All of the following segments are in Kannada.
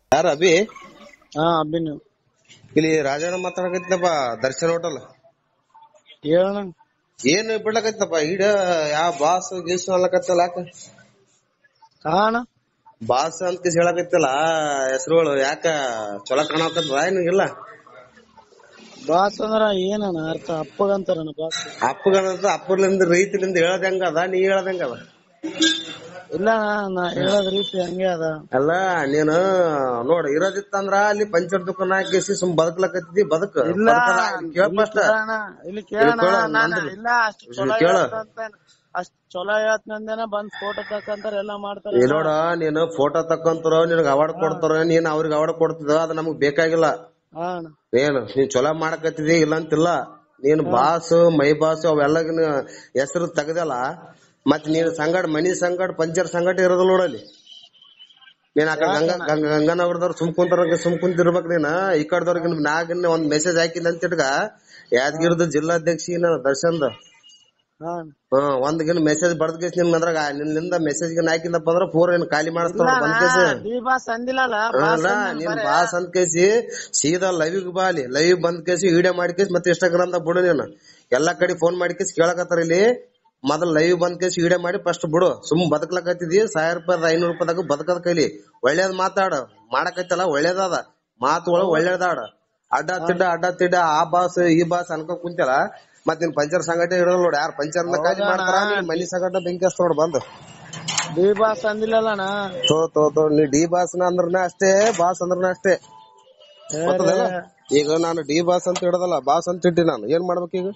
ಯಾರ ಅಭಿ ಹಾ ಅಭಿನು ಇಲ್ಲಿ ರಾಜಣ್ಣ ಮಾತಾಡಕತ್ತಿನಪ್ಪ ದರ್ಶನ್ ಹೋಟೆಲ್ ಹೇಳಣ ಏನ್ ಬಿಡ್ಲಕತ್ತಪ್ಪ ಈಡ ಯಾವ ಬಾಸ್ ಗೀಸ್ ಅನ್ಲಕತ್ತಲ್ಲ ಯಾಕ ಕಾಣ ಬಾಸ್ ಅಂತ ಕಿಸ್ ಹೇಳಕತ್ತಿಲ್ಲ ಹೆಸರುಗಳು ಯಾಕ ಚೊಲೋ ಕಾಣಕತ್ತದ ಏನಿಲ್ಲ ಬಾಸ್ ಅಂದ್ರ ಏನಣ್ಣ ಅರ್ಥ ಅಪ್ಪಗಂತಾರಣ ಬಾಸ್ ಅಪ್ಪಗಂತ ಅಪ್ಪರ್ಲಿಂದ ರೈತರಿಂದ ಹೇಳದ್ ಹೆಂಗದ ನೀ ಹೇಳದ್ ಹೆಂಗದ ಇಲ್ಲ ಅಣ್ಣ, ನಾ ಹೇಳೋದ್ ರೀತಿ ಹಂಗೆ ಅದ ಅಲ್ಲ ನೀನು ನೋಡ್ ಇರೋದಿತ್ತಂದ್ರ ಅಲ್ಲಿ ಪಂಚರ್ ದುಕಾನ್ ಹಾಕಿಸಿ ಸುಮ್ ಬದುಕ್ಲಕತ್ತಿದ್ದಿ ಬದುಕ ಇಲ್ಲ ಕೇಳ ಇಲ್ಲಿ ಫಸ್ಟ್ ಕೇಳಣ ಇಲ್ಲಿ ಕೇಳಣ ಇಲ್ಲಿ ಕೇಳು, ನಾನು ನಂದು- ಇಲ್ಲ ಅಷ್ಟ್ ಚಲೋ ಕೇಳು. ಹೇಳ್ತಂತ ಅಷ್ಟ್ ಚಲೋ ಹೇಳ್ತಂದೇನ ಬಂದ್ ಫೋಟೋ ತಕ್ಕಂತಾರ ಎಲ್ಲಾ ಮಾಡ್ತಾರ ಈ ನೋಡ ನೀನು ಫೋಟೋ ತಕ್ಕಂತಾರ ನಿನಗ ಅವಾರ್ಡ್ ಕೊಡ್ತಾರ ನೀನ್ ಅವ್ರಿಗೆ ಅವಾರ್ಡ್ ಕೊಡ್ತಿದ ಅದ್ ನಮಗ್ ಬೇಕಾಗಿಲ್ಲ ಹಾ ಅಣ್ಣ ಏನು ನೀನ್ ಚೊಲೋ ಮಾಡಕತ್ತಿದಿ ಇಲ್ಲ ಅಂತಿಲ್ಲ ನೀನ್ ಬಾಸ್ ಮೈ ಬಾಸ್ ಅವೆಲ್ಲ ಹೆಸರು ತೆಗ್ದಲ್ಲ ಮತ್ ನೀನ್ ಸಂಗಡ ಮನಿ ಸಂಗಡ ಪಂಚರ್ ಸಂಗಟ ಇರೋದಿಲ್ಲ ನೋಡಲ್ಲಿ ನೀನ್ ಆಕ ಗಂಗಾ ಗಂಗಾ ಗಂಗಾನಗರದವ್ರು ಸುಮ್ ಕುಂತಾರ ಸುಮ್ ಕುಂತಿರ್ಬೇಕ್ ನೀನ್ ಈ ಕಡೆದವ್ರಿಗೆ ನಾಗನ್ನ ಒಂದ್ ಮೆಸೇಜ್ ಹಾಕಿಲ್ಲ ಅಂತ ಇಟ್ಕ ಯಾದಗಿರಿದ ಜಿಲ್ಲಾಧ್ಯಕ್ಷಿ ನಾನು ದರ್ಶನ್ದ ಹಾ ಅಣ್ಣ. ಹ್ಮ್ ಒಂದ್ ಗಿನ್ ಮೆಸೇಜ್ ಬಡದ್ ಕೇಸ್ ನಿಮ್ ಅದ್ರಾಗ ನಿನ್ನಿಂದ ಮೆಸೇಜ್ ಗಿನ್ ಹಾಕಿಲ್ಲಪ್ಪ ಅಂದ್ರ ಪೂರ ಏನ್ ಖಾಲಿ ಮಾಡಿಸ್ತಾರ ಬಂದ್ ಕೇಸ್ ಡಿ ಬಾಸ್ ಅಂದಿಲ್ಲಲ್ಲ ಬಾಸ್ ಅಲ್ಲ ಅಂದ್ಮೇಲೆ ನೀನ್ ಬರೇ- ಬಾಸ್ ಅಂತ ಕೇಸಿ ಸೀದಾ ಲೈವ್ ಬಾ ಅಲ್ಲಿ ಲೈವ್ ಬಂದ್ ಕೇಸಿ ವಿಡಿಯೋ ಮಾಡಿ ಕೇಸಿ ಮತ್ತೆ ಇನ್ಸ್ಟಾಗ್ರಾಮ್ ದಾಗ ಬಿಡು ನೀನು ಎಲ್ಲಾ ಕಡೆ ಫೋನ್ ಮಾಡಿ ಕೇಸಿ ಕೇಳಕತ್ತಾರ ಇಲ್ಲಿ ಮೊದಲ್ ಲೈವ್ ಬಂದ್ ಕೇಸಿ ವಿಡಿಯೋ ಮಾಡಿ ಫಸ್ಟ್ ಬಿಡು ಸುಮ್ ಬದುಕ್ಲಕತ್ತಿದಿ ಸಾವಿರ ರೂಪಾಯಿ ಐನೂರು ರೂಪಾಯಿದಾಗ ಬದುಕದ ಕೈಲಿ ಒಳ್ಳೇದ್ ಮಾತಾಡ ಮಾಡಕತ್ತಲ್ಲ ಒಳ್ಳೇದದ ಮಾತುಗಳು ಒಳ್ಳೇದಾಡ ಅಡ್ಡ ತಿಡ್ಡ ಅಡ್ಡ ತಿಡ್ಡ ಆ ಬಾಸ್ ಈ ಬಾಸ್ ಅನ್ಕೊ ಕುಂತಲ್ಲ ಮತ್ ನಿನ್ ಪಂಚರ್ ಸಂಗಟ ಇರೋದ್ ನೋಡ್ ಯಾರ್ ಪಂಚರ್ ಖಾಲಿ ಮಾಡ್ತಾರ ನಿನ್ ಮನಿ ಸಂಗಟ ಬೆಂಕಿ ಹಚ್ತಾರ ನೋಡ್ ಬಂದ್ ಡಿ ಬಾಸ್ ಅಂದಿಲ್ಲಲ್ಲ ಅಣ್ಣ ತೋ ತೋ ತೋ ನೀ ಡಿ ಬಾಸ್ನ ಅಂದ್ರನ ಅಷ್ಟೇ ಬಾಸ್ ಅಂದ್ರನ ಅಷ್ಟೇ ಗೊತ್ತದಲ್ಲ? ಈಗ ನಾನು ಡಿ ಬಾಸ್ ಅಂತ ಹಿಡದಲ್ಲ ಬಾಸ್ ಅಂತ ಇಟ್ಟಿ ನಾನು ಏನ್ ಮಾಡ್ಬೇಕು ಈಗ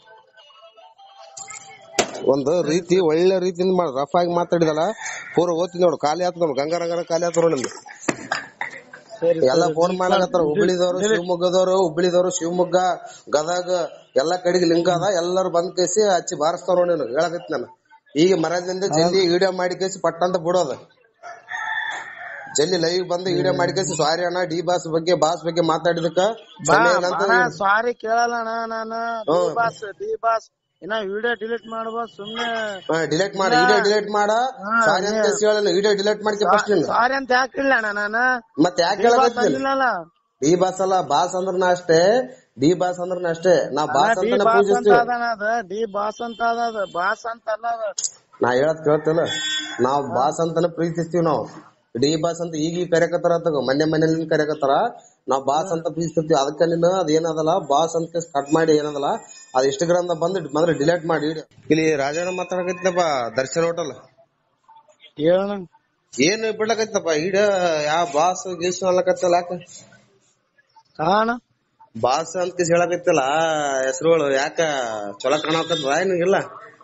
ಒಂದು ರೀತಿ ಒಳ್ಳೆ ರೀತಿಯಿಂದ ಮಾಡ ರಫ್ ಆಗಿ ಮಾತಾಡಿದಲ್ಲ ಪೂರ ಓದ್ತೀನಿ ನೋಡು ಖಾಲಿ ಆತ ನೋಡು ಗಂಗಾರಂಗರ ಖಾಲಿ ಆತ ನೋಡಿ ನಿಮ್ದು ಸರಿ ಎಲ್ಲಾ ಫೋನ್ ಮಾಡ್ಲಕತ್ತಾರ ಹುಬ್ಳಿದವ್ರು ಶಿವಮೊಗ್ಗದವ್ರು ಹುಬ್ಳಿದವ್ರು ಶಿವಮೊಗ್ಗ ಗದಗ ಎಲ್ಲಾ ಕಡೆಗೆ ಲಿಂಕ್ ಅದ ಎಲ್ಲಾರು ಬಂದ್ ಕೇಸಿ ಹಚ್ಚಿ ಬಾರಿಸ್ತಾರ ನೋಡಿ ನೀನು ಹೇಳಕತ್ತಿ ನಾನು ಈಗ ಮರದಿಂದ ಜಲ್ದಿ ವಿಡಿಯೋ ಮಾಡಿ ಕೇಸಿ ಪಟ್ ಅಂತ ಬಿಡೋದು ಜಲ್ದಿ ಲೈವ್ ಬಂದು ವಿಡಿಯೋ ಮಾಡಿ ಕೇಸಿ ಸಾರಿ ಅಣ್ಣ ಡಿ ಬಾಸ್ ಬಗ್ಗೆ ಬಾಸ್ ಬಗ್ಗೆ ಮಾತಾಡಿದಕ್ಕ ಕ್ಷಮೆ ಇಲ್ಲ ಅಂತ ಸಾರಿ ಕೇಳಲ್ಲ ಅಣ್ಣ ನಾನು ಡಿ ಬಾಸ್ ಡಿ ಬಾಸ್ ಇನ್ನ ವಿಡಿಯೋ ಡಿಲೀಟ್ ಮಾಡ್ಬೋದು ಸುಮ್ನೆ ಡಿಲೀಟ್ ಮಾಡಿ ವಿಡಿಯೋ ಡಿಲೀಟ್ ಮಾಡ ಸಾರಿ ಅಂತ ಕೇಸಿ ಹೇಳ ವಿಡಿಯೋ ಡಿಲೀಟ್ ಮಾಡ್ಕೆ ಫಸ್ಟ್ ನೀನು ಸಾರಿ ಅಂತ ಯಾಕಿಲ್ಲ ಅಣ್ಣ ನಾನು ಮತ್ತೆ ಯಾಕೆ ಡಿ ಬಾಸ್ ಹೇಳಕತ್ತೀನಿ ಅಂದಿಲ್ಲಲ್ಲ ಡಿ ಬಾಸ್ ಅಲ್ಲ ಬಾಸ್ ಅಂದ್ರನ ಅಷ್ಟೇ ಡಿ ಬಾಸ್ ಅಂದ್ರನ ಅಷ್ಟೇ ನಾ ಬಾಸ್ ಡಿ ಅಂತಾನೆ ಬಾಸ್ ಅಂತ ಪೂಜಿಸ್ತೀವಿ ಅದನ ಅದ ಡಿ ಬಾಸ್ ಅಂತ ಅದ ಅದ ಬಾಸ್ ಅಂತ ಅಲ್ಲ ಅದ ನಾ ಹೇಳದ್ ಕೇಳ್ತಿಲ್ಲ ನಾವ್ ಬಾಸ್ ಅಂತಾನೆ ಪ್ರೀತಿಸ್ತೀವಿ ನಾವು ಡಿ ಬಾಸ್ ಅಂತ ಈಗ ಈಗ ಕರೆಕತ್ತಾರ ತಗೋ ಮನೆ ಮನೇಲಿ ಕರೆಕತ್ತಾರ ನಾವ್ ಬಾಸ್ ಅಂತ ಪ್ರೀತಿಸ್ತೀವಿ ಅದಕ್ಕೆ ನೀನು ಅದ್ ಏನದಲ್ಲ ಬಾಸ್ ಅಂತ ಕಟ್ ಮಾಡಿ ಏನದಲ್ಲ ಅದ್ ಇನ್ಸ್ಟಾಗ್ರಾಮ್ ದಾಗ ಬಂದು ಮೊದಲು ಡಿಲೀಟ್ ಮಾಡಿ ಇಡು. ಇಲ್ಲಿ ರಾಜಣ್ಣ ಮಾತಾಡಕತ್ತಿನಪ್ಪ ದರ್ಶನ್ ಹೋಟೆಲ್ ಹೇಳಣ ಏನ್ ಬಿಡ್ಲಕತ್ತಪ್ಪ ಈಡ ಯಾವ ಬಾಸ್ ಗೀಸ್ ಅನ್ಲಕತ್ತಲ್ಲ ಯಾಕ ಕಾಣ ಬಾಸ್ ಅಂತ ಕಿಸ್ ಹೇಳಕತ್ತಿಲ್ಲ ಹೆಸರುಗಳು ಯಾಕ ಚೊಲೋ ಕಾಣಕತ್ತದ ಏನಿಲ್ಲ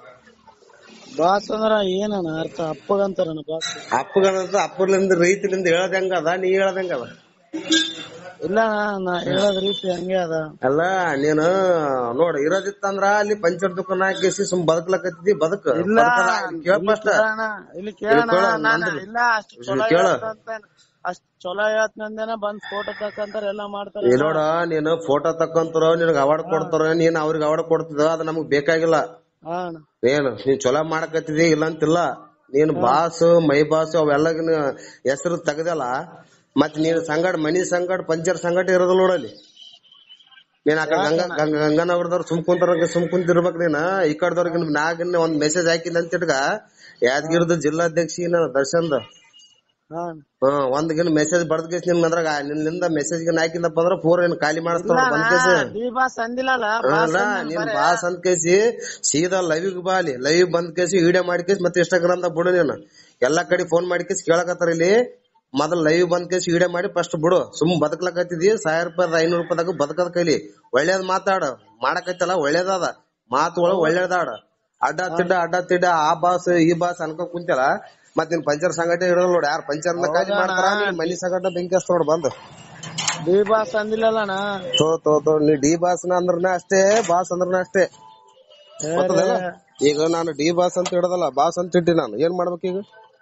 ಬಾಸ್ ಅಂದ್ರ ಏನಣ್ಣ ಅರ್ಥ ಅಪ್ಪಗಂತಾರಣ ಬಾಸ್ ಅಪ್ಪಗಂತ ಅಪ್ಪರ್ಲಿಂದ ರೈತರಿಂದ ಹೇಳದ್ ಹೆಂಗದ ನೀ ಹೇಳದ್ ಹೆಂಗದ ಇಲ್ಲ ಅಣ್ಣ, ನಾ ಹೇಳೋದ್ ರೀತಿ ಹಂಗೆ ಅದ ಅಲ್ಲ ನೀನು ನೋಡ್ ಇರೋದಿತ್ತಂದ್ರ ಅಲ್ಲಿ ಪಂಚರ್ ದುಕಾನ್ ಹಾಕಿಸಿ ಸುಮ್ ಬದುಕ್ಲಕತ್ತಿದ್ದಿ ಬದುಕ ಇಲ್ಲ ಕೇಳ ಇಲ್ಲಿ ಫಸ್ಟ್ ಕೇಳಣ ಇಲ್ಲಿ ಕೇಳಣ ಇಲ್ಲಿ ಕೇಳು, ನಾನು ನಂದು- ಇಲ್ಲ ಅಷ್ಟ್ ಚಲೋ ಕೇಳು. ಹೇಳ್ತಂತ ಅಷ್ಟ್ ಚಲೋ ಹೇಳ್ತಂದೇನ ಬಂದ್ ಫೋಟೋ ತಕ್ಕಂತಾರ ಎಲ್ಲಾ ಮಾಡ್ತಾರ ಈ ನೋಡ ನೀನು ಫೋಟೋ ತಕ್ಕಂತಾರ ನಿನಗ ಅವಾರ್ಡ್ ಕೊಡ್ತಾರ ನೀನ್ ಅವ್ರಿಗೆ ಅವಾರ್ಡ್ ಕೊಡ್ತಿದ ಅದ್ ನಮಗ್ ಬೇಕಾಗಿಲ್ಲ ಹಾ ಅಣ್ಣ. ಏನು ನೀನ್ ಚೊಲೋ ಮಾಡಕತ್ತಿದಿ ಇಲ್ಲ ಅಂತಿಲ್ಲ ನೀನ್ ಬಾಸ್ ಮೈ ಬಾಸ್ ಅವೆಲ್ಲ ಹೆಸರು ತೆಗ್ದಲ್ಲ ಮತ್ ನೀನ್ ಸಂಗಡ ಮನಿ ಸಂಗಡ ಪಂಚರ್ ಸಂಗಟ ಇರೋದಿಲ್ಲ ನೋಡಲ್ಲಿ ನೀನ್ ಆಕ ಗಂಗಾ ಗಂಗಾ ಗಂಗಾನಗರದವ್ರು ಸುಮ್ ಕುಂತಾರ ಸುಮ್ ಕುಂತಿರ್ಬೇಕ್ ನೀನ್ ಈ ಕಡೆದವ್ರಿಗೆ ನಾಗನ್ನ ಒಂದ್ ಮೆಸೇಜ್ ಹಾಕಿಲ್ಲ ಅಂತ ಇಟ್ಕ ಯಾದಗಿರಿದ ಜಿಲ್ಲಾಧ್ಯಕ್ಷಿ ನಾನು ದರ್ಶನ್ದ ಹಾ ಅಣ್ಣ. ಹ್ಮ್ ಒಂದ್ ಗಿನ್ ಮೆಸೇಜ್ ಬಡದ್ ಕೇಸ್ ನಿಮ್ ಅದ್ರಾಗ ನಿನ್ನಿಂದ ಮೆಸೇಜ್ ಗಿನ್ ಹಾಕಿಲ್ಲಪ್ಪ ಅಂದ್ರ ಪೂರ ಏನ್ ಖಾಲಿ ಮಾಡಿಸ್ತಾರ ಬಂದ್ ಕೇಸ್ ಡಿ ಬಾಸ್ ಅಂದಿಲ್ಲಲ್ಲ ಬಾಸ್ ಅಲ್ಲ ಅಂದ್ಮೇಲೆ ನೀನ್ ಬರೇ- ಬಾಸ್ ಅಂತ ಕೇಸಿ ಸೀದಾ ಲೈವ್ ಬಾ ಅಲ್ಲಿ ಲೈವ್ ಬಂದ್ ಕೇಸಿ ವಿಡಿಯೋ ಮಾಡಿ ಕೇಸಿ ಮತ್ತೆ ಇನ್ಸ್ಟಾಗ್ರಾಮ್ ದಾಗ ಬಿಡು ನೀನು ಎಲ್ಲಾ ಕಡೆ ಫೋನ್ ಮಾಡಿ ಕೇಸಿ ಕೇಳಕತ್ತಾರ ಇಲ್ಲಿ ಮೊದಲ್ ಲೈವ್ ಬಂದ್ ಕೇಸಿ ವಿಡಿಯೋ ಮಾಡಿ ಫಸ್ಟ್ ಬಿಡು ಸುಮ್ ಬದುಕ್ಲಕತ್ತಿದಿ ಸಾವಿರ ರೂಪಾಯಿ ಐನೂರು ರೂಪಾಯಿದಾಗ ಬದುಕದ ಕೈಲಿ ಒಳ್ಳೇದ್ ಮಾತಾಡ ಮಾಡಕತ್ತಲ್ಲ ಒಳ್ಳೇದದ ಮಾತುಗಳು ಒಳ್ಳೇದಾಡ ಅಡ್ಡ ತಿಡ್ಡ ಅಡ್ಡ ತಿಡ್ಡ ಆ ಬಾಸ್ ಈ ಬಾಸ್ ಅನ್ಕೊ ಕುಂತಲ್ಲ ಮತ್ ನಿನ್ ಪಂಚರ್ ಸಂಗಟ ಇರೋದ್ ನೋಡ್ ಯಾರ್ ಪಂಚರ್ ಖಾಲಿ ಮಾಡ್ತಾರ ನಿನ್ ಮನಿ ಸಂಗಟ ಬೆಂಕಿ ಹಚ್ತಾರ ನೋಡ್ ಬಂದ್ ಡಿ ಬಾಸ್ ಅಂದಿಲ್ಲಲ್ಲ ಅಣ್ಣ ತೋ ತೋ ತೋ ನೀ ಡಿ ಬಾಸ್ನ ಅಂದ್ರನ ಅಷ್ಟೇ ಬಾಸ್ ಅಂದ್ರನ ಅಷ್ಟೇ ಗೊತ್ತದಲ್ಲ? ಈಗ ನಾನು ಡಿ ಬಾಸ್ ಅಂತ ಹಿಡದಲ್ಲ ಬಾಸ್ ಅಂತ ಇಟ್ಟಿ ನಾನು ಏನ್ ಮಾಡ್ಬೇಕು ಈಗ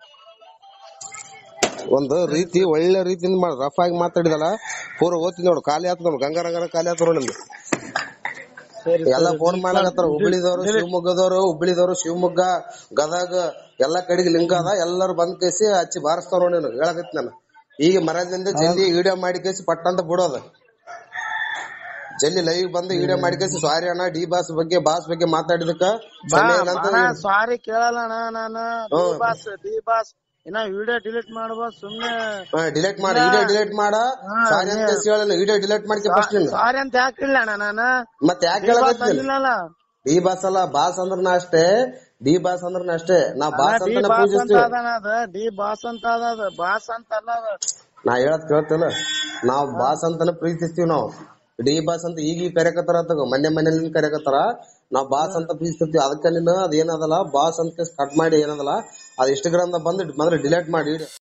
ಒಂದು ರೀತಿ ಒಳ್ಳೆ ರೀತಿಯಿಂದ ಮಾಡ ರಫ್ ಆಗಿ ಮಾತಾಡಿದಲ್ಲ ಪೂರ ಓದ್ತೀನಿ ನೋಡು ಖಾಲಿ ಆತ ನೋಡು ಗಂಗಾರಂಗರ ಖಾಲಿ ಆತ ನೋಡಿ ನಿಮ್ದು ಸರಿ ಎಲ್ಲಾ ಫೋನ್ ಮಾಡ್ಲಕತ್ತಾರ ಹುಬ್ಳಿದವ್ರು ಶಿವಮೊಗ್ಗದವ್ರು ಹುಬ್ಳಿದವ್ರು ಶಿವಮೊಗ್ಗ ಗದಗ ಎಲ್ಲಾ ಕಡೆಗೆ ಲಿಂಕ್ ಅದ ಎಲ್ಲಾರು ಬಂದ್ ಕೇಸಿ ಹಚ್ಚಿ ಬಾರಿಸ್ತಾರ ನೋಡಿ ನೀನು ಹೇಳಕತ್ತಿ ನಾನು ಈಗ ಮರದಿಂದ ಜಲ್ದಿ ವಿಡಿಯೋ ಮಾಡಿ ಕೇಸಿ ಪಟ್ ಅಂತ ಬಿಡೋದು ಜಲ್ದಿ ಲೈವ್ ಬಂದು ವಿಡಿಯೋ ಮಾಡಿ ಕೇಸಿ ಸಾರಿ ಅಣ್ಣ ಡಿ ಬಾಸ್ ಬಗ್ಗೆ ಬಾಸ್ ಬಗ್ಗೆ ಮಾತಾಡಿದಕ್ಕ ಬಾ ಸಮಯ ಇಲ್ಲ ಅಂತ ಅಣ್ಣ ಸಾರಿ ಕೇಳಲ್ಲ ಅಣ್ಣ ನಾನು D hmm. Boss D boss ಇನ್ನ ವಿಡಿಯೋ ಡಿಲೀಟ್ ಮಾಡ್ಬೋದು ಸುಮ್ನೆ ಡಿಲೀಟ್ ಮಾಡಿ ವಿಡಿಯೋ ಡಿಲೀಟ್ ಮಾಡ ಹಾ, ಸಾರಿ ಅಂತ ಕೇಸಿ ಹೇಳಲ್ಲ ವಿಡಿಯೋ ಡಿಲೀಟ್ ಮಾಡ್ಕೆ ಫಸ್ಟ್ ನೀನು ಸಾರಿ ಅಂತ ಯಾಕೆ ಇಲ್ಲ ಅಣ್ಣ ನಾನು ಮತ್ತೆ ಯಾಕೆ ಡಿ ಬಾಸ್ ಹೇಳಕತ್ತೀನಿ ಅಂದಿಲ್ಲಲ್ಲ ಡಿ ಬಾಸ್ ಅಲ್ಲ ಬಾಸ್ ಅಂದ್ರನ ಅಷ್ಟೇ ಡಿ ಬಾಸ್ ಅಂದ್ರನ ಅಷ್ಟೇ ನಾ ಬಾಸ್ ಡಿ ಅಂತಾನೆ ಬಾಸ್ ಅಂತ ಪೂಜಿಸ್ತೀವಿ ಅದಣ ಅದ ಡಿ ಬಾಸ್ ಅಂತ ಅದ ಅದ ಬಾಸ್ ಅಂತ ಅಲ್ಲ ಅದ ನಾ ಹೇಳದ್ ಕೇಳ್ತಿಲ್ಲ ನಾವ್ ಬಾಸ್ ಅಂತಾನೆ ಪ್ರೀತಿಸ್ತೀವಿ ನಾವು ಡಿ ಬಾಸ್ ಅಂತ ಈಗ ಈಗ ಕರೆಕತ್ತಾರ ತಗೋ ಮನೆ ಮನೇಲಿ ಕರೆಕತ್ತಾರ ನಾವ್ ಬಾಸ್ ಅಂತ ಪ್ರೀತಿಸ್ತೀವಿ ಅದಕ್ಕ ನೀನು ಅದ್ ಏನದಲ್ಲ ಬಾಸ್ ಅಂತ ಕಟ್ ಮಾಡಿ ಏನದಲ್ಲ ಅದ್ ಇನ್ಸ್ಟಾಗ್ರಾಮ್ ಬಂದು ಮೊದಲು ಡಿಲೀಟ್ ಮಾಡಿ